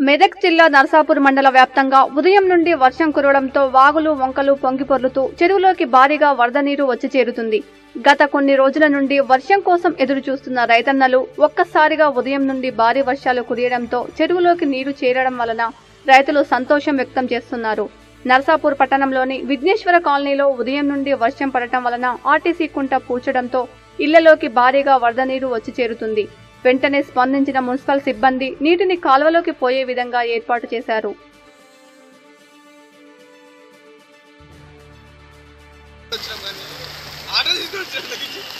మెదక్ జిల్లా నర్సాపూర్ మండల వ్యాప్తంగా ఉదయం నుండి వర్షం కురవడంతో వాగులు వంకలు పొంగిపొర్లుతూ చెరువులోకి భారీగా వరద నీరు వచ్చి చేరుతుంది గత కొన్ని రోజుల నుండి వర్షం కోసం ఎదురు చూస్తున్న రైతన్నలు ఒక్కసారిగా ఉదయం నుండి భారీ వర్షాలు కురియడంతో చెరువులోకి నీరు చేరడం వలన రైతులు సంతోషం వ్యక్తం చేస్తున్నారు నర్సాపూర్ పట్టణంలోని విఘ్నేశ్వర కాలనీలో ఉదయం నుండి వర్షం పడటం వలన ఆర్టీసీ కుంట పూడ్చడంతో ఇళ్లలోకి భారీగా వరద నీరు వచ్చి చేరుతుంది వెంటనే స్పందించిన మున్సిపల్ సిబ్బంది నీటిని కాలువలోకి పోయే విధంగా ఏర్పాటు చేశారు వచ్చినాం కానీ ఆటో తీసుకొని వచ్చాం